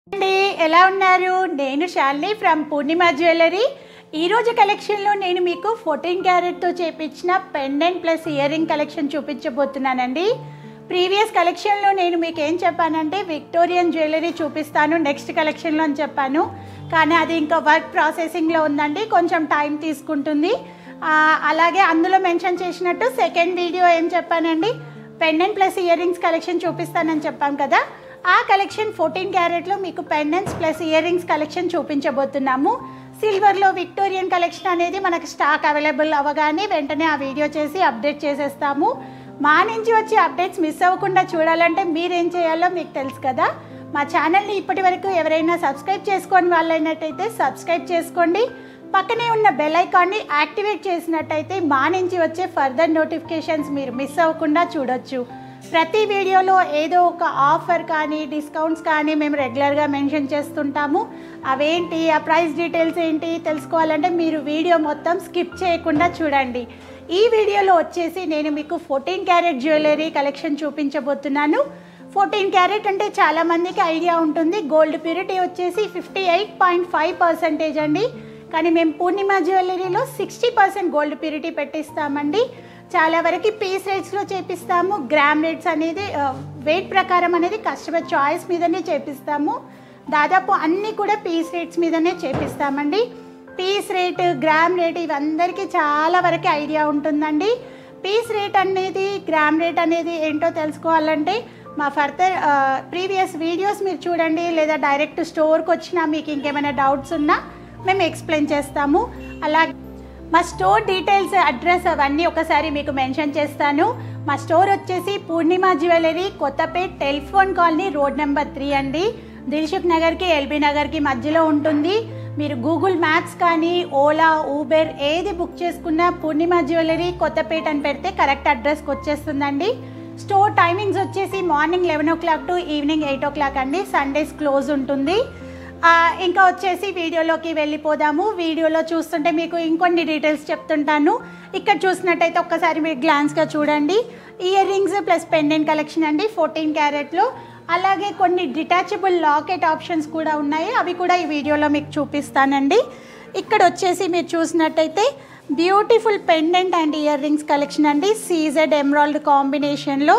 అండి ఎలా ఉన్నారు నేను శాలిని ఫ్రమ్ పూర్ణిమ జ్యువెలరీ ఈరోజు కలెక్షన్లో నేను మీకు ఫోర్టీన్ క్యారెట్తో చేపించిన pendant plus ear ring collection చూపించబోతున్నానండి ప్రీవియస్ కలెక్షన్లో నేను మీకు ఏం చెప్పానంటే విక్టోరియన్ జ్యువెలరీ చూపిస్తాను నెక్స్ట్ కలెక్షన్లో అని చెప్పాను కానీ అది ఇంకా వర్క్ ప్రాసెసింగ్లో ఉందండి కొంచెం టైం తీసుకుంటుంది ఆ, అలాగే అందులో మెన్షన్ చేసినట్టు సెకండ్ వీడియో ఏం చెప్పానండి pendant plus ear rings collection చూపిస్తానని చెప్పాం కదా ఆ కలెక్షన్ ఫోర్టీన్ క్యారెట్లో మీకు pendants plus ear rings collection చూపించబోతున్నాము సిల్వర్లో విక్టోరియన్ కలెక్షన్ అనేది మనకు స్టాక్ అవైలబుల్ అవ్వగానే వెంటనే ఆ వీడియో చేసి అప్డేట్ చేసేస్తాము మా నుంచి వచ్చే అప్డేట్స్ మిస్ అవ్వకుండా చూడాలంటే మీరేం చేయాలో మీకు తెలుసు కదా మా ఛానల్ని ఇప్పటి వరకు ఎవరైనా సబ్స్క్రైబ్ చేసుకోని వాళ్ళైనట్టయితే సబ్స్క్రైబ్ చేసుకోండి పక్కనే ఉన్న బెల్ ఐకాన్ని యాక్టివేట్ చేసినట్టయితే మా నుంచి వచ్చే ఫర్దర్ నోటిఫికేషన్స్ మీరు మిస్ అవ్వకుండా చూడొచ్చు ప్రతి వీడియోలో ఏదో ఒక ఆఫర్ కానీ డిస్కౌంట్స్ కానీ మేము రెగ్యులర్గా మెన్షన్ చేస్తుంటాము అవేంటి ఆ ప్రైస్ డీటెయిల్స్ ఏంటి తెలుసుకోవాలంటే మీరు వీడియో మొత్తం స్కిప్ చేయకుండా చూడండి ఈ వీడియోలో వచ్చేసి నేను మీకు ఫోర్టీన్ క్యారెట్ జ్యువెలరీ కలెక్షన్ చూపించబోతున్నాను ఫోర్టీన్ క్యారెట్ అంటే చాలామందికి ఐడియా ఉంటుంది గోల్డ్ ప్యూరిటీ వచ్చేసి fifty eight point five percentage అండి కానీ మేము పూర్ణిమ జ్యువెలరీలో సిక్స్టీ పర్సెంట్ గోల్డ్ ప్యూరిటీ పెట్టిస్తామండి చాలా వరకు పీస్ రేట్స్లో చేపిస్తాము గ్రామ్ రేట్స్ అనేది వెయిట్ ప్రకారం అనేది కస్టమర్ చాయిస్ మీదనే చేపిస్తాము దాదాపు అన్నీ కూడా పీస్ రేట్స్ మీదనే చేపిస్తామండి పీస్ రేట్ గ్రామ్ రేట్ ఇవందరికీ చాలా వరకు ఐడియా ఉంటుందండి పీస్ రేట్ అనేది గ్రామ్ రేట్ అనేది ఏంటో తెలుసుకోవాలంటే మా ఫర్దర్ ప్రీవియస్ వీడియోస్ మీరు చూడండి లేదా డైరెక్ట్ స్టోర్కి వచ్చినా మీకు ఇంకేమైనా డౌట్స్ ఉన్నా మేము ఎక్స్ప్లెయిన్ చేస్తాము అలాగే మా స్టోర్ డీటెయిల్స్ అడ్రస్ అవన్నీ ఒకసారి మీకు మెన్షన్ చేస్తాను మా స్టోర్ వచ్చేసి Purnima jewellery Kothapet telephone colony road number three అండి దిల్సుఖ్ నగర్కి ఎల్బీ నగర్కి మధ్యలో ఉంటుంది మీరు గూగుల్ మ్యాప్స్ కానీ ఓలా ఊబెర్ ఏది బుక్ చేసుకున్నా పూర్ణిమ జ్యువెలరీ కొత్తపేట్ అని పెడితే కరెక్ట్ అడ్రస్కి వచ్చేస్తుందండి స్టోర్ టైమింగ్స్ వచ్చేసి morning eleven o'clock to evening eight o'clock అండి సండేస్ క్లోజ్ ఉంటుంది ఆ, ఇంకా వచ్చేసి వీడియోలోకి వెళ్ళిపోదాము వీడియోలో చూస్తుంటే మీకు ఇంకొన్ని డీటెయిల్స్ చెప్తుంటాను ఇక్కడ చూసినట్టయితే ఒక్కసారి మీరు గ్లాన్స్గా చూడండి ear rings plus pendant collection అండి ఫోర్టీన్ క్యారెట్లో అలాగే కొన్ని డిటాచబుల్ లాకెట్ ఆప్షన్స్ కూడా ఉన్నాయి అవి కూడా ఈ వీడియోలో మీకు చూపిస్తానండి ఇక్కడ వచ్చేసి మీరు చూసినట్టయితే beautiful pendant and ear rings collection అండి సీజెడ్ ఎమరాల్డ్ కాంబినేషన్లో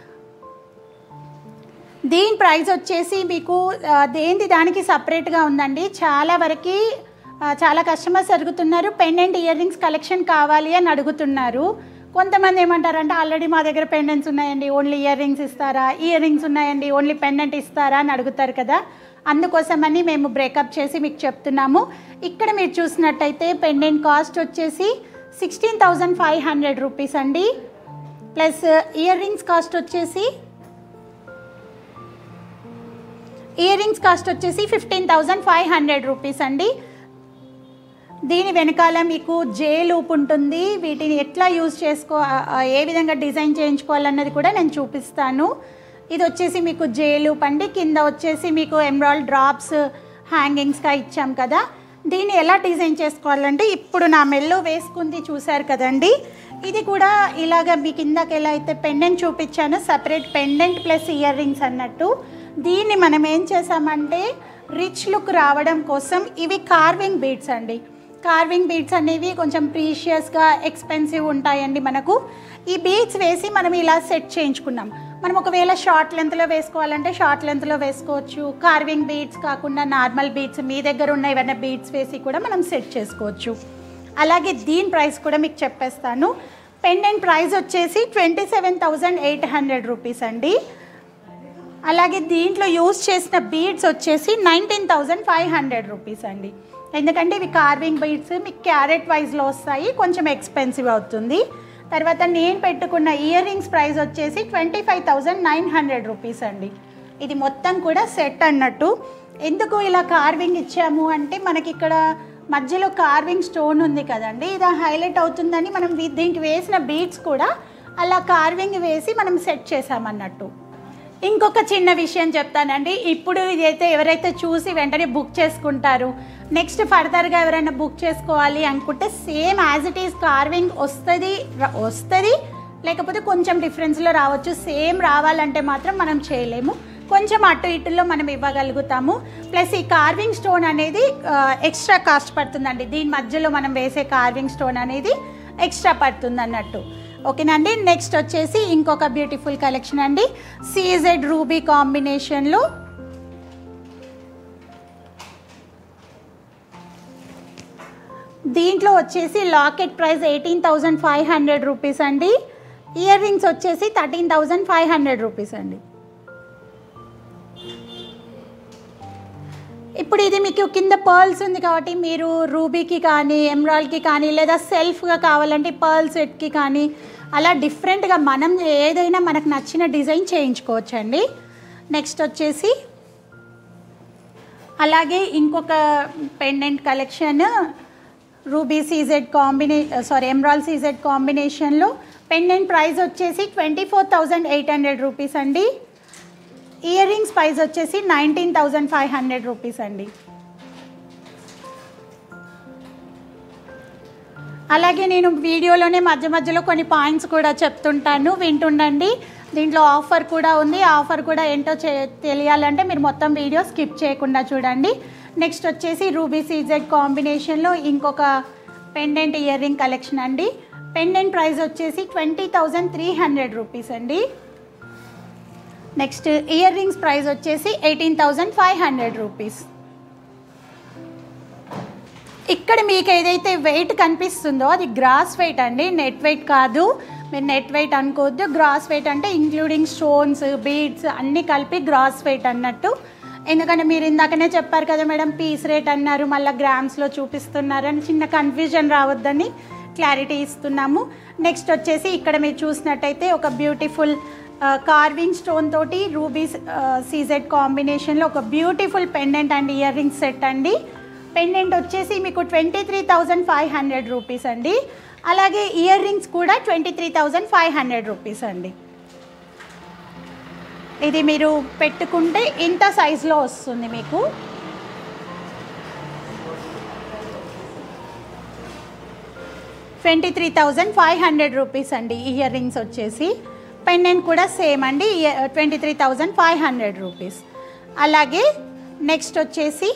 దీని ప్రైస్ వచ్చేసి మీకు ఆ, దేనిది దానికి సపరేట్గా ఉందండి చాలా వరకు ఆ, చాలా కస్టమర్స్ అడుగుతున్నారు పెండెంట్ ఇయర్ రింగ్స్ కలెక్షన్ కావాలి అని అడుగుతున్నారు కొంతమంది ఏమంటారంటే ఆల్రెడీ మా దగ్గర పెండెంట్స్ ఉన్నాయండి ఓన్లీ ఇయర్ రింగ్స్ ఇస్తారా ఇయర్ రింగ్స్ ఉన్నాయండి ఓన్లీ పెండెంట్ ఇస్తారా అని అడుగుతారు కదా అందుకోసమని మేము బ్రేకప్ చేసి మీకు చెప్తున్నాము ఇక్కడ మీరు చూసినట్టయితే పెండెంట్ కాస్ట్ వచ్చేసి sixteen thousand five hundred rupees అండి ప్లస్ ఇయర్ రింగ్స్ కాస్ట్ వచ్చేసి ఇయర్ రింగ్స్ కాస్ట్ వచ్చేసి fifteen thousand five hundred rupees అండి దీని వెనకాల మీకు జే లూప్ ఉంటుంది వీటిని ఎట్లా యూజ్ చేసుకో ఆ, ఆ, ఏ విధంగా డిజైన్ చేయించుకోవాలన్నది కూడా నేను చూపిస్తాను ఇది వచ్చేసి మీకు జే లూప్ అండి కింద వచ్చేసి మీకు ఎమరాల్డ్ డ్రాప్స్ హ్యాంగింగ్స్గా ఇచ్చాం కదా దీన్ని ఎలా డిజైన్ చేసుకోవాలంటే ఇప్పుడు నా మెల్లో వేసుకుంది చూశారు కదండి ఇది కూడా ఇలాగ మీ కిందకి ఎలా అయితే పెండెంట్ చూపించానో separate pendant plus ear rings అన్నట్టు దీన్ని మనం ఏం చేసామంటే రిచ్ లుక్ రావడం కోసం ఇవి కార్వింగ్ బీడ్స్ అండి కార్వింగ్ బీడ్స్ అనేవి కొంచెం ప్రీషియస్గా ఎక్స్పెన్సివ్ ఉంటాయండి మనకు ఈ బీడ్స్ వేసి మనం ఇలా సెట్ చేయించుకున్నాం మనం ఒకవేళ షార్ట్ లెంత్లో వేసుకోవాలంటే షార్ట్ లెంత్లో వేసుకోవచ్చు కార్వింగ్ బీడ్స్ కాకుండా నార్మల్ బీడ్స్ మీ దగ్గర ఉన్న ఏమైనా బీడ్స్ వేసి కూడా మనం సెట్ చేసుకోవచ్చు అలాగే దీని ప్రైస్ కూడా మీకు చెప్పేస్తాను పెండెంట్ ప్రైస్ వచ్చేసి twenty seven thousand eight hundred rupees అండి అలాగే దీంట్లో యూజ్ చేసిన బీడ్స్ వచ్చేసి nineteen thousand five hundred rupees అండి ఎందుకంటే ఇవి కార్వింగ్ బీడ్స్ మీకు క్యారెట్ వైజ్లో వస్తాయి కొంచెం ఎక్స్పెన్సివ్ అవుతుంది తర్వాత నేను పెట్టుకున్న ఇయర్ రింగ్స్ ప్రైస్ వచ్చేసి twenty five thousand nine hundred rupees అండి ఇది మొత్తం కూడా సెట్ అన్నట్టు ఎందుకు ఇలా కార్వింగ్ ఇచ్చాము అంటే మనకి ఇక్కడ మధ్యలో కార్వింగ్ స్టోన్ ఉంది కదండి ఇది హైలైట్ అవుతుందని మనం వీ- దీనికి వేసిన బీడ్స్ కూడా అలా కార్వింగ్ వేసి మనం సెట్ చేసామన్నట్టు ఇంకొక చిన్న విషయం చెప్తానండి ఇప్పుడు ఇదైతే ఎవరైతే చూసి వెంటనే బుక్ చేసుకుంటారు నెక్స్ట్ ఫర్దర్గా ఎవరైనా బుక్ చేసుకోవాలి అనుకుంటే same as it is carving వస్తుంది వస్తుంది లేకపోతే కొంచెం డిఫరెన్స్లో రావచ్చు సేమ్ రావాలంటే మాత్రం మనం చేయలేము కొంచెం అటు ఇటులో మనం ఇవ్వగలుగుతాము ప్లస్ ఈ కార్వింగ్ స్టోన్ అనేది ఎక్స్ట్రా కాస్ట్ పడుతుందండి దీని మధ్యలో మనం వేసే కార్వింగ్ స్టోన్ అనేది ఎక్స్ట్రా పడుతుంది అన్నట్టు ఓకేనండి నెక్స్ట్ వచ్చేసి ఇంకొక బ్యూటిఫుల్ కలెక్షన్ అండి సీజెడ్ రూబీ కాంబినేషన్లో దీంట్లో వచ్చేసి locket price eighteen thousand five hundred rupees అండి ఇయర్ రింగ్స్ వచ్చేసి thirteen thousand five hundred rupees అండి ఇప్పుడు ఇది మీకు కింద పర్ల్స్ ఉంది కాబట్టి మీరు రూబీకి కానీ ఎమ్రాల్కి కానీ లేదా సెల్ఫ్గా కావాలంటే పర్ల్ సెట్కి కానీ అలా డిఫరెంట్గా మనం ఏదైనా మనకు నచ్చిన డిజైన్ చేయించుకోవచ్చండి నెక్స్ట్ వచ్చేసి అలాగే ఇంకొక పెండెంట్ కలెక్షన్ రూబీ సీజెడ్ కాంబినే సారీ ఎమ్రాల్ సీజెడ్ కాంబినేషన్లో పెండెంట్ ప్రైస్ వచ్చేసి twenty four thousand eight hundred rupees అండి ఇయర్ రింగ్స్ ప్రైస్ వచ్చేసి nineteen thousand five hundred rupees అండి అలాగే నేను వీడియోలోనే మధ్య మధ్యలో కొన్ని పాయింట్స్ కూడా చెప్తుంటాను వింటుండండి దీంట్లో ఆఫర్ కూడా ఉంది ఆ ఆఫర్ కూడా ఏంటో చే తెలియాలంటే మీరు మొత్తం వీడియో స్కిప్ చేయకుండా చూడండి నెక్స్ట్ వచ్చేసి రూబీ సీజెడ్ కాంబినేషన్లో ఇంకొక పెండెంట్ ఇయర్ రింగ్ కలెక్షన్ అండి పెండెంట్ ప్రైస్ వచ్చేసి twenty thousand three hundred rupees అండి నెక్స్ట్ ఇయర్ రింగ్స్ ప్రైస్ వచ్చేసి eighteen thousand five hundred rupees ఇక్కడ మీకు ఏదైతే వెయిట్ కనిపిస్తుందో అది గ్రాస్ వెయిట్ అండి నెట్ వెయిట్ కాదు మీరు నెట్ వెయిట్ అనుకోవద్దు గ్రాస్ వెయిట్ అంటే ఇంక్లూడింగ్ స్టోన్స్ బీడ్స్ అన్నీ కలిపి గ్రాస్ వెయిట్ అన్నట్టు ఎందుకంటే మీరు ఇందాకనే చెప్పారు కదా మేడం పీస్ రేట్ అన్నారు మళ్ళీ గ్రామ్స్లో చూపిస్తున్నారు అని చిన్న కన్ఫ్యూజన్ రావద్దని క్లారిటీ ఇస్తున్నాము నెక్స్ట్ వచ్చేసి ఇక్కడ మీరు చూసినట్టయితే ఒక బ్యూటిఫుల్ కార్వింగ్ స్టోన్ తోటి రూబీ సీజెడ్ కాంబినేషన్లో ఒక beautiful pendant and ear ring set అండి పెండెంట్ వచ్చేసి మీకు twenty three thousand five hundred rupees అండి అలాగే ఇయర్ రింగ్స్ కూడా twenty three thousand five hundred rupees అండి ఇది మీరు పెట్టుకుంటే ఇంత సైజులో వస్తుంది మీకు twenty three thousand five hundred rupees అండి ఇయర్ రింగ్స్ వచ్చేసి పెండెంట్ కూడా సేమ్ అండి twenty three thousand five hundred rupees అలాగే నెక్స్ట్ వచ్చేసి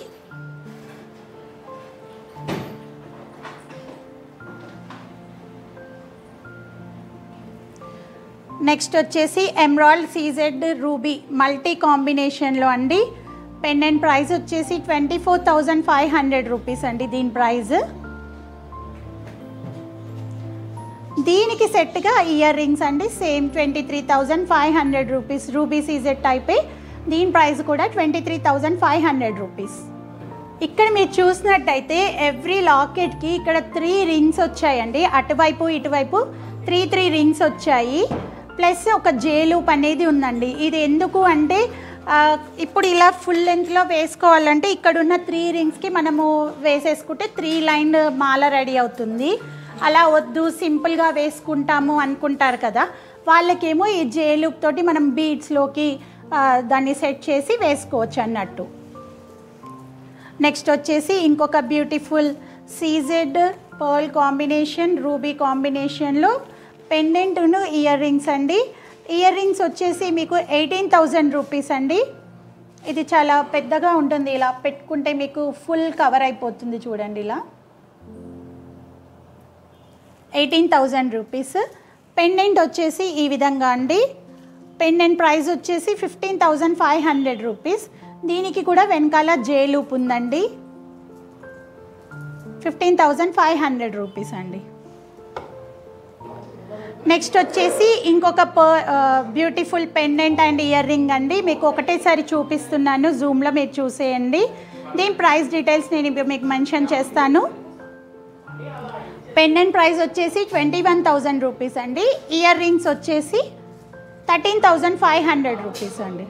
నెక్స్ట్ వచ్చేసి ఎమ్రాల్డ్ సీజెడ్ రూబీ మల్టీ కాంబినేషన్లో అండి పెండెంట్ ప్రైస్ వచ్చేసి twenty four thousand five hundred rupees అండి దీని ప్రైస్ దీనికి సెట్గా ఇయర్ రింగ్స్ అండి same twenty three thousand five hundred rupees ruby CZ టైపే దీని ప్రైస్ కూడా twenty three thousand five hundred rupees ఇక్కడ మీరు చూసినట్టయితే ఎవ్రీ లాకెట్కి ఇక్కడ త్రీ రింగ్స్ వచ్చాయండి అటువైపు ఇటువైపు త్రీ త్రీ రింగ్స్ వచ్చాయి ప్లస్ ఒక జే లూప్ అనేది ఉందండి ఇది ఎందుకు అంటే ఆ, ఇప్పుడు ఇలా ఫుల్ లెంత్లో వేసుకోవాలంటే ఇక్కడ ఉన్న త్రీ రింగ్స్కి మనము వేసేసుకుంటే త్రీ లైన్ మాల రెడీ అవుతుంది అలా వద్దు సింపుల్గా వేసుకుంటాము అనుకుంటారు కదా వాళ్ళకేమో ఈ జే లూప్ తోటి మనం బీడ్స్లోకి దాన్ని సెట్ చేసి వేసుకోవచ్చు అన్నట్టు నెక్స్ట్ వచ్చేసి ఇంకొక beautiful CZ pearl combination ruby కాంబినేషన్లో పెండెంట్ను ఇయర్ రింగ్స్ అండి ఇయర్ రింగ్స్ వచ్చేసి మీకు ఎయిటీన్ థౌజండ్ రూపీస్ అండి ఇది చాలా పెద్దగా ఉంటుంది ఇలా పెట్టుకుంటే మీకు ఫుల్ కవర్ అయిపోతుంది చూడండి ఇలా ఎయిటీన్ థౌజండ్ రూపీస్ పెండెంట్ వచ్చేసి ఈ విధంగా అండి పెండెంట్ ప్రైస్ వచ్చేసి fifteen thousand five hundred rupees దీనికి కూడా వెనకాల జే లూప్ ఉందండి fifteen thousand five hundred rupees అండి నెక్స్ట్ వచ్చేసి ఇంకొక పర్ beautiful pendant and ear ring అండి మీకు ఒకటేసారి చూపిస్తున్నాను జూమ్లో మీరు చూసేయండి దీని ప్రైస్ డీటెయిల్స్ నేను ఇప్పుడు మీకు మెన్షన్ చేస్తాను పెండెంట్ ప్రైస్ వచ్చేసి ట్వంటీ వన్ థౌజండ్ రూపీస్ అండి ఇయర్ రింగ్స్ వచ్చేసి thirteen thousand five hundred rupees అండి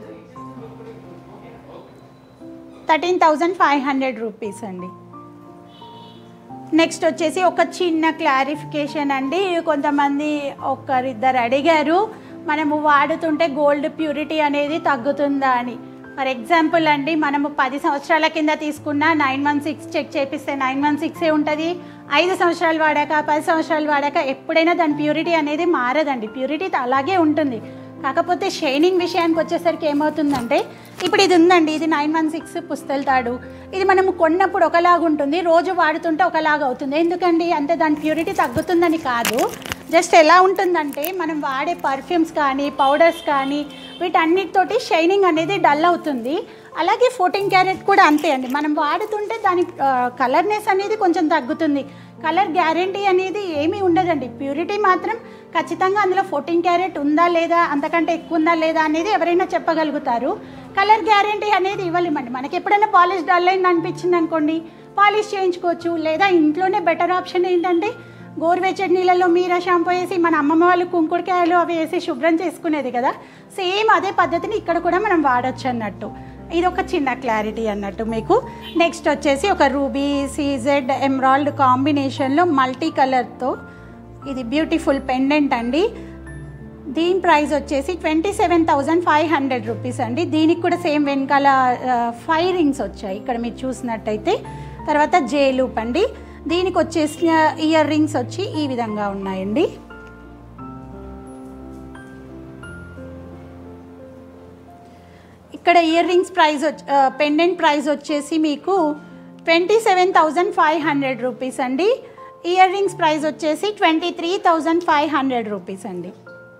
thirteen thousand five hundred rupees అండి నెక్స్ట్ వచ్చేసి ఒక చిన్న క్లారిఫికేషన్ అండి కొంతమంది ఒకరిద్దరు అడిగారు మనము వాడుతుంటే గోల్డ్ ప్యూరిటీ అనేది తగ్గుతుందా అని ఫర్ ఎగ్జాంపుల్ అండి మనము పది సంవత్సరాల కింద తీసుకున్న నైన్ వన్ సిక్స్ చెక్ చేపిస్తే నైన్ వన్ సిక్సే ఉంటుంది ఐదు సంవత్సరాలు వాడాక పది సంవత్సరాలు వాడాక ఎప్పుడైనా దాని ప్యూరిటీ అనేది మారదండి ప్యూరిటీ అలాగే ఉంటుంది కాకపోతే షైనింగ్ విషయానికి వచ్చేసరికి ఏమవుతుందంటే ఇప్పుడు ఇది ఉందండి ఇది నైన్ వన్ సిక్స్ పుస్తల తాడు ఇది మనము కొన్నప్పుడు ఒకలాగా ఉంటుంది రోజు వాడుతుంటే ఒకలాగా అవుతుంది ఎందుకండి అంటే దాని ప్యూరిటీ తగ్గుతుందని కాదు జస్ట్ ఎలా ఉంటుందంటే మనం వాడే పర్ఫ్యూమ్స్ కానీ పౌడర్స్ కానీ వీటన్నిటితోటి షైనింగ్ అనేది డల్ అవుతుంది అలాగే ఫోర్టీన్ క్యారెట్ కూడా అంతే అండి మనం వాడుతుంటే దాని కలర్నెస్ అనేది కొంచెం తగ్గుతుంది కలర్ గ్యారంటీ అనేది ఏమీ ఉండదండి ప్యూరిటీ మాత్రం ఖచ్చితంగా అందులో ఫోర్టీన్ క్యారెట్ ఉందా లేదా అంతకంటే ఎక్కువ ఉందా లేదా అనేది ఎవరైనా చెప్పగలుగుతారు కలర్ గ్యారంటీ అనేది ఇవ్వలేమండి మనకి ఎప్పుడైనా పాలిష్ డల్ అయింది అనిపించింది అనుకోండి పాలిష్ చేయించుకోవచ్చు లేదా ఇంట్లోనే బెటర్ ఆప్షన్ ఏంటంటే గోరువెచ్చటి నీళ్ళలో మీరా షాంపూ వేసి మన అమ్మమ్మ వాళ్ళు కుంకుడుకాయలు అవి వేసి శుభ్రం చేసుకునేది కదా సేమ్ అదే పద్ధతిని ఇక్కడ కూడా మనం వాడచ్చు అన్నట్టు ఇది ఒక చిన్న క్లారిటీ అన్నట్టు మీకు నెక్స్ట్ వచ్చేసి ఒక రూబీ సీజెడ్ ఎమ్రాల్డ్ కాంబినేషన్లో మల్టీ కలర్తో ఇది బ్యూటిఫుల్ పెండెంట్ అండి దీని ప్రైస్ వచ్చేసి twenty seven thousand five hundred rupees అండి దీనికి కూడా సేమ్ వెనకాల ఫైవ్ రింగ్స్ వచ్చాయి ఇక్కడ మీరు చూసినట్టయితే తర్వాత జే లూప్ అండి దీనికి వచ్చేసిన ఇయర్ రింగ్స్ వచ్చి ఈ విధంగా ఉన్నాయండి ఇక్కడ ear rings price pendant price వచ్చేసి మీకు twenty seven thousand five hundred rupees అండి ఇయర్ రింగ్స్ ప్రైస్ వచ్చేసి twenty three thousand five hundred rupees అండి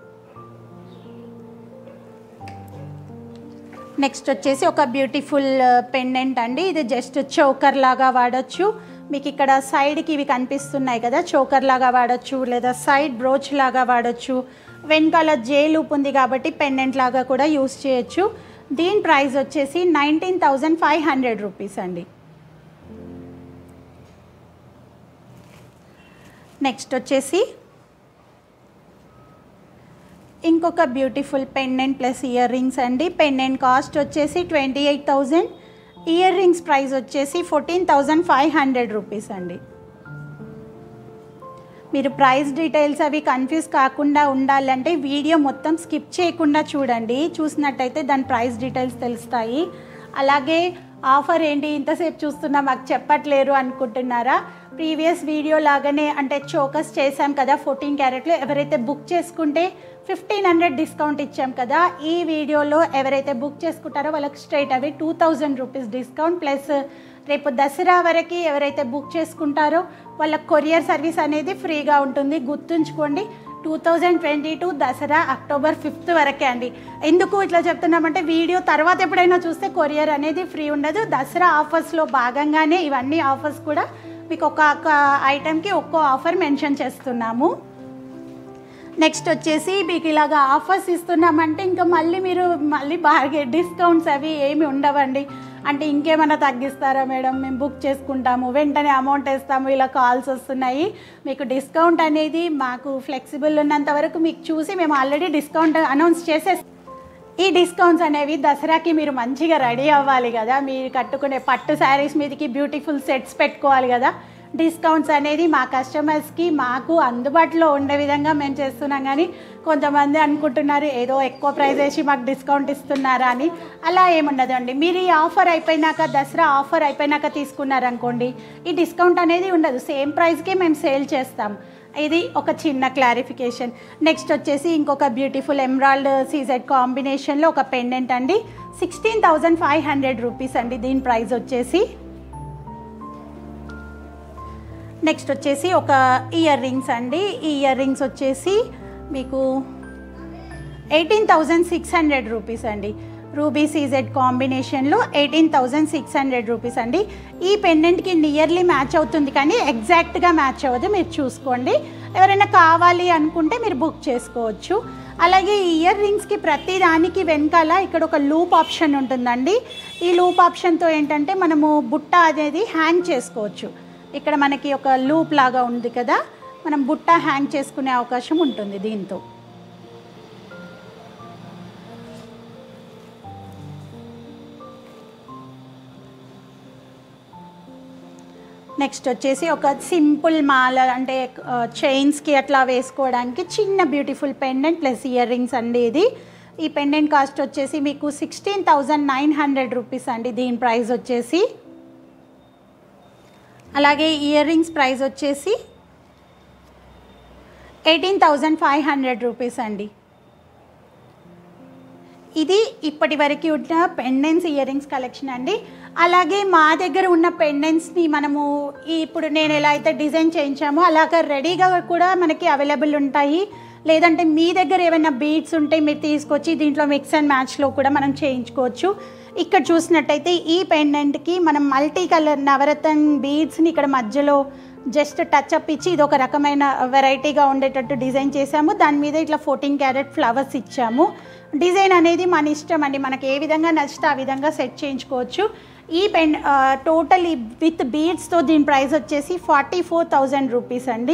నెక్స్ట్ వచ్చేసి ఒక బ్యూటిఫుల్ పెండెంట్ అండి ఇది జస్ట్ చోకర్ లాగా వాడచ్చు మీకు ఇక్కడ సైడ్కి ఇవి కనిపిస్తున్నాయి కదా చోకర్ లాగా వాడచ్చు లేదా సైడ్ బ్రోచ్ లాగా వాడచ్చు వెనకాల జే లూప్ ఉంది కాబట్టి పెండెంట్ లాగా కూడా యూస్ చేయొచ్చు దీని ప్రైస్ వచ్చేసి nineteen thousand five hundred rupees అండి నెక్స్ట్ వచ్చేసి ఇంకొక beautiful pendant plus ear rings అండి పెండెంట్ కాస్ట్ వచ్చేసి twenty eight thousand ear rings price వచ్చేసి fourteen thousand five hundred rupees అండి మీరు ప్రైస్ డీటెయిల్స్ అవి కన్ఫ్యూజ్ కాకుండా ఉండాలంటే వీడియో మొత్తం స్కిప్ చేయకుండా చూడండి చూసినట్టయితే దాని ప్రైస్ డీటెయిల్స్ తెలుస్తాయి అలాగే ఆఫర్ ఏంటి ఇంతసేపు చూస్తున్నా మాకు చెప్పట్లేరు అనుకుంటున్నారా ప్రీవియస్ వీడియో లాగానే అంటే చోకస్ చేశాం కదా ఫోర్టీన్ క్యారెట్లో ఎవరైతే బుక్ చేసుకుంటే ఫిఫ్టీన్ హండ్రెడ్ డిస్కౌంట్ ఇచ్చాం కదా ఈ వీడియోలో ఎవరైతే బుక్ చేసుకుంటారో వాళ్ళకి స్ట్రైట్ అవి two thousand rupees discount plus రేపు దసరా వరకు ఎవరైతే బుక్ చేసుకుంటారో వాళ్ళ కొరియర్ సర్వీస్ అనేది ఫ్రీగా ఉంటుంది గుర్తుంచుకోండి two thousand twenty two Dasara October fifth వరకే అండి ఎందుకు ఇట్లా చెప్తున్నామంటే వీడియో తర్వాత ఎప్పుడైనా చూస్తే కొరియర్ అనేది ఫ్రీ ఉండదు దసరా ఆఫర్స్లో భాగంగానే ఇవన్నీ ఆఫర్స్ కూడా మీకు ఒక్కొక్క ఐటెంకి ఒక్కో ఆఫర్ మెన్షన్ చేస్తున్నాము నెక్స్ట్ వచ్చేసి మీకు ఇలాగ ఆఫర్స్ ఇస్తున్నామంటే ఇంకా మళ్ళీ మీరు మళ్ళీ బాగా డిస్కౌంట్స్ అవి ఏమి ఉండవండి అంటే ఇంకేమైనా తగ్గిస్తారా మేడం మేము బుక్ చేసుకుంటాము వెంటనే అమౌంట్ వేస్తాము ఇలా కాల్స్ వస్తున్నాయి మీకు డిస్కౌంట్ అనేది మాకు ఫ్లెక్సిబుల్ ఉన్నంత వరకు మీకు చూసి మేము ఆల్రెడీ డిస్కౌంట్ అనౌన్స్ చేసే ఈ డిస్కౌంట్స్ అనేవి దసరాకి మీరు మంచిగా రెడీ అవ్వాలి కదా మీరు కట్టుకునే పట్టు శారీస్ మీదకి బ్యూటిఫుల్ సెట్స్ పెట్టుకోవాలి కదా డిస్కౌంట్స్ అనేది మా కస్టమర్స్కి మాకు అందుబాటులో ఉండే విధంగా మేము చేస్తున్నాం కానీ కొంతమంది అనుకుంటున్నారు ఏదో ఎక్కువ ప్రైస్ వేసి మాకు డిస్కౌంట్ ఇస్తున్నారా అని అలా ఏముండదండి మీరు ఈ ఆఫర్ అయిపోయినాక దసరా ఆఫర్ అయిపోయినాక తీసుకున్నారనుకోండి ఈ డిస్కౌంట్ అనేది ఉండదు సేమ్ ప్రైస్కే మేము సేల్ చేస్తాం ఇది ఒక చిన్న క్లారిఫికేషన్ నెక్స్ట్ వచ్చేసి ఇంకొక బ్యూటిఫుల్ ఎమ్రాల్డ్ సీజెడ్ కాంబినేషన్లో ఒక పెండెంట్ అండి sixteen thousand five hundred rupees అండి దీని ప్రైస్ వచ్చేసి నెక్స్ట్ వచ్చేసి ఒక ఇయర్ రింగ్స్ అండి ఈ ఇయర్ రింగ్స్ వచ్చేసి మీకు eighteen thousand six hundred rupees అండి రూబీ సీజెడ్ కాంబినేషన్లో eighteen thousand six hundred rupees అండి ఈ పెండెంట్కి నియర్లీ మ్యాచ్ అవుతుంది కానీ ఎగ్జాక్ట్గా మ్యాచ్ అవ్వదు మీరు చూసుకోండి ఎవరైనా కావాలి అనుకుంటే మీరు బుక్ చేసుకోవచ్చు అలాగే ఈ ఇయర్ రింగ్స్కి ప్రతి దానికి వెనకాల ఇక్కడ ఒక లూప్ ఆప్షన్ ఉంటుందండి ఈ లూప్ ఆప్షన్తో ఏంటంటే మనము బుట్ట అనేది హ్యాంగ్ చేసుకోవచ్చు ఇక్కడ మనకి ఒక లూప్ లాగా ఉంది కదా మనం బుట్ట హ్యాంగ్ చేసుకునే అవకాశం ఉంటుంది దీంతో నెక్స్ట్ వచ్చేసి ఒక సింపుల్ మాల అంటే చైన్స్కి అట్లా వేసుకోవడానికి చిన్న beautiful pendant plus ear rings అండి ఇది ఈ పెండెంట్ కాస్ట్ వచ్చేసి మీకు sixteen thousand nine hundred rupees అండి దీని ప్రైస్ వచ్చేసి అలాగే ఇయర్ రింగ్స్ ప్రైస్ వచ్చేసి eighteen thousand five hundred rupees అండి ఇది ఇప్పటి వరకు ఉన్న పెండెంట్స్ ఇయర్ రింగ్స్ కలెక్షన్ అండి అలాగే మా దగ్గర ఉన్న పెండెంట్స్ని మనము ఈ ఇప్పుడు నేను ఎలా అయితే డిజైన్ చేయించామో అలాగ రెడీగా కూడా మనకి అవైలబుల్ ఉంటాయి లేదంటే మీ దగ్గర ఏమైనా బీడ్స్ ఉంటే మీరు తీసుకొచ్చి దీంట్లో మిక్స్ అండ్ మ్యాచ్లో కూడా మనం చేయించుకోవచ్చు ఇక్కడ చూసినట్టయితే ఈ పెండెంట్కి మనం మల్టీ కలర్ నవరత్న బీడ్స్ని ఇక్కడ మధ్యలో జస్ట్ టచ్ అప్ ఇచ్చి ఇది ఒక రకమైన వెరైటీగా ఉండేటట్టు డిజైన్ చేసాము దాని మీద ఇట్లా ఫోర్టీన్ క్యారెట్ ఫ్లవర్స్ ఇచ్చాము డిజైన్ అనేది మన ఇష్టం అండి మనకి ఏ విధంగా నచ్చితే ఆ విధంగా సెట్ చేయించుకోవచ్చు ఈ పెన్ టోటల్ విత్ బీడ్స్తో దీని ప్రైస్ వచ్చేసి ఫార్టీ ఫోర్ థౌజండ్ రూపీస్ అండి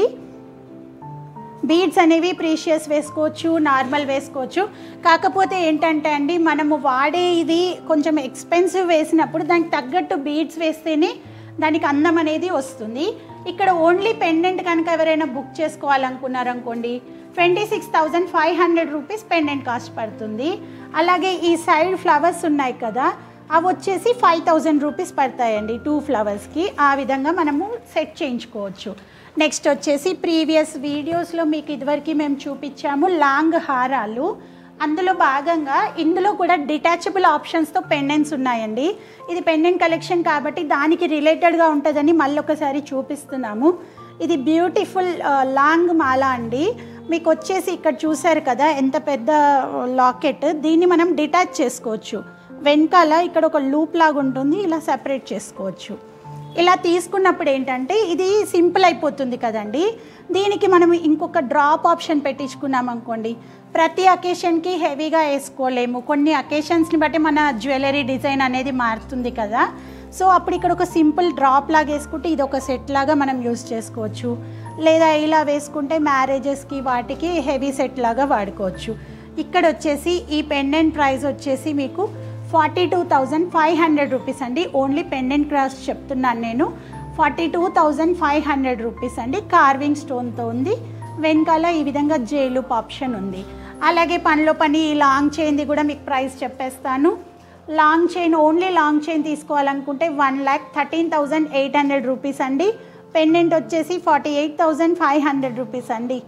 బీడ్స్ అనేవి ప్రీషియస్ వేసుకోవచ్చు నార్మల్ వేసుకోవచ్చు కాకపోతే ఏంటంటే అండి మనము వాడే ఇది కొంచెం ఎక్స్పెన్సివ్ వేసినప్పుడు దానికి తగ్గట్టు బీడ్స్ వేస్తేనే దానికి అందం అనేది వస్తుంది ఇక్కడ ఓన్లీ పెండెంట్ కనుక ఎవరైనా బుక్ చేసుకోవాలనుకున్నారనుకోండి twenty six thousand five hundred rupees pendant cost పడుతుంది అలాగే ఈ సైడ్ ఫ్లవర్స్ ఉన్నాయి కదా అవి వచ్చేసి ఫైవ్ థౌజండ్ రూపీస్ పడతాయండి టూ ఫ్లవర్స్కి ఆ విధంగా మనము సెట్ చేయించుకోవచ్చు నెక్స్ట్ వచ్చేసి ప్రీవియస్ వీడియోస్లో మీకు ఇదివరకు మేము చూపించాము లాంగ్ హారాలు అందులో భాగంగా ఇందులో కూడా డిటాచబుల్ ఆప్షన్స్తో పెండెంట్స్ ఉన్నాయండి ఇది పెండెంట్ కలెక్షన్ కాబట్టి దానికి రిలేటెడ్గా ఉంటుందని మళ్ళీ ఒకసారి చూపిస్తున్నాము ఇది బ్యూటిఫుల్ లాంగ్ మాల అండి మీకు వచ్చేసి ఇక్కడ చూసారు కదా ఎంత పెద్ద లాకెట్ దీన్ని మనం డిటాచ్ చేసుకోవచ్చు వెనకాల ఇక్కడ ఒక లూప్ లాగా ఉంటుంది ఇలా సెపరేట్ చేసుకోవచ్చు ఇలా తీసుకున్నప్పుడు ఏంటంటే ఇది సింపుల్ అయిపోతుంది కదండి దీనికి మనం ఇంకొక డ్రాప్ ఆప్షన్ పెట్టించుకున్నాం అనుకోండి ప్రతి అకేషన్కి హెవీగా వేసుకోలేము కొన్ని అకేషన్స్ని బట్టి మన జ్యువెలరీ డిజైన్ అనేది మారుతుంది కదా సో అప్పుడు ఇక్కడ ఒక సింపుల్ డ్రాప్ లాగా వేసుకుంటే ఇది ఒక సెట్ లాగా మనం యూస్ చేసుకోవచ్చు లేదా ఇలా వేసుకుంటే మ్యారేజెస్కి వాటికి హెవీ సెట్ లాగా వాడుకోవచ్చు ఇక్కడ వచ్చేసి ఈ పెండెంట్ ప్రైస్ వచ్చేసి మీకు forty two thousand five hundred rupees అండి ఓన్లీ పెండెంట్ క్రాస్ చెప్తున్నాను నేను forty two thousand five hundred rupees అండి కార్వింగ్ స్టోన్తో ఉంది వెనకాల ఈ విధంగా జైలుప్ ఆప్షన్ ఉంది అలాగే పనిలో పని ఈ లాంగ్ చైన్ది కూడా మీకు ప్రైస్ చెప్పేస్తాను long chain only long chain తీసుకోవాలనుకుంటే one lakh thirteen thousand eight hundred rupees అండి పెండెంట్ వచ్చేసి forty eight thousand five hundred rupees అండి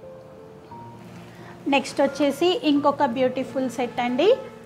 నెక్స్ట్ వచ్చేసి ఇంకొక బ్యూటిఫుల్ సెట్ అండి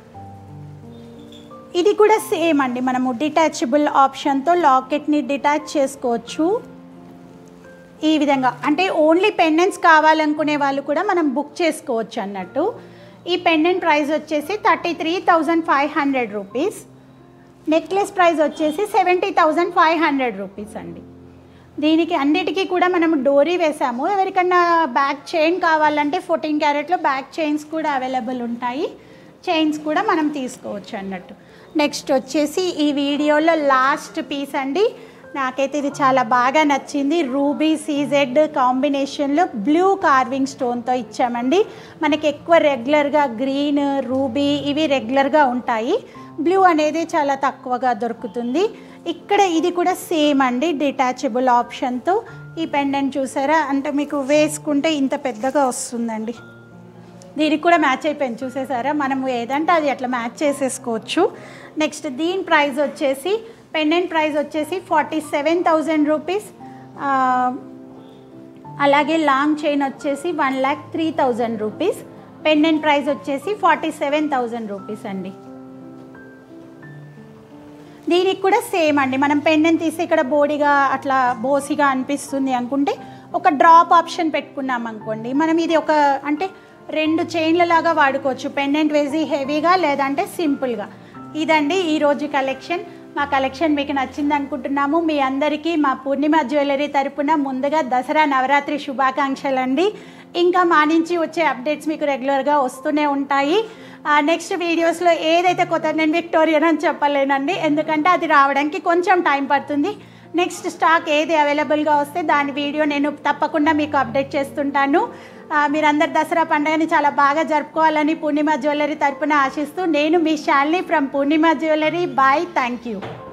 ఇది కూడా సేమ్ అండి మనము డిటాచబుల్ ఆప్షన్తో లాకెట్ని డిటాచ్ చేసుకోవచ్చు ఈ విధంగా అంటే ఓన్లీ పెండెంట్స్ కావాలనుకునే వాళ్ళు కూడా మనం బుక్ చేసుకోవచ్చు అన్నట్టు ఈ పెండెంట్ ప్రైస్ వచ్చేసి thirty three thousand five hundred rupees necklace price వచ్చేసి seventy thousand five hundred rupees అండి దీనికి అన్నిటికీ కూడా మనం డోరీ వేసాము ఎవరికన్నా బ్యాక్ చైన్ కావాలంటే ఫోర్టీన్ క్యారెట్లో బ్యాక్ చైన్స్ కూడా అవైలబుల్ ఉంటాయి చైన్స్ కూడా మనం తీసుకోవచ్చు అన్నట్టు నెక్స్ట్ వచ్చేసి ఈ వీడియోలో లాస్ట్ పీస్ అండి నాకైతే ఇది చాలా బాగా నచ్చింది రూబీ సీజెడ్ కాంబినేషన్లో బ్లూ కార్వింగ్ స్టోన్తో ఇచ్చామండి మనకి ఎక్కువ రెగ్యులర్గా గ్రీన్ రూబీ ఇవి రెగ్యులర్గా ఉంటాయి బ్లూ అనేది చాలా తక్కువగా దొరుకుతుంది ఇక్కడ ఇది కూడా సేమ్ అండి డిటాచబుల్ ఆప్షన్తో ఈ పెండెంట్ చూసారా అంటే మీకు వేసుకుంటే ఇంత పెద్దగా వస్తుందండి దీనికి కూడా మ్యాచ్ అయిపోయింది చూసేసారా మనము ఏదంటే అది అట్లా మ్యాచ్ చేసేసుకోవచ్చు నెక్స్ట్ దీని ప్రైస్ వచ్చేసి పెండెంట్ ప్రైస్ వచ్చేసి ఫార్టీ సెవెన్ థౌజండ్ రూపీస్ అలాగే లాంగ్ చైన్ వచ్చేసి one lakh three thousand rupees pendant price వచ్చేసి ఫార్టీ సెవెన్ థౌజండ్ రూపీస్ అండి దీనికి కూడా సేమ్ అండి మనం పెండెంట్ తీసి ఇక్కడ బోడిగా అట్లా బోసిగా అనిపిస్తుంది అనుకుంటే ఒక డ్రాప్ ఆప్షన్ పెట్టుకున్నాం అనుకోండి మనం ఇది ఒక అంటే రెండు చైన్ల లాగా వాడుకోవచ్చు పెండెంట్ వేసి హెవీగా లేదంటే సింపుల్గా ఇదండి ఈరోజు కలెక్షన్ మా కలెక్షన్ మీకు నచ్చింది అనుకుంటున్నాము మీ అందరికీ మా పూర్ణిమ జ్యువెలరీ తరపున ముందుగా దసరా నవరాత్రి శుభాకాంక్షలు అండి ఇంకా మా నుంచి వచ్చే అప్డేట్స్ మీకు రెగ్యులర్గా వస్తూనే ఉంటాయి నెక్స్ట్ వీడియోస్లో ఏదైతే కొత్త నేను విక్టోరియన్ అని చెప్పలేనండి ఎందుకంటే అది రావడానికి కొంచెం టైం పడుతుంది నెక్స్ట్ స్టాక్ ఏది అవైలబుల్గా వస్తే దాని వీడియో నేను తప్పకుండా మీకు అప్డేట్ చేస్తుంటాను ఆ, మీరందరు దసరా పండుగని చాలా బాగా జరుపుకోవాలని పూర్ణిమ జ్యువెలరీ తరపున ఆశిస్తూ నేను మీ Shalini from Purnima jewellery bye thank you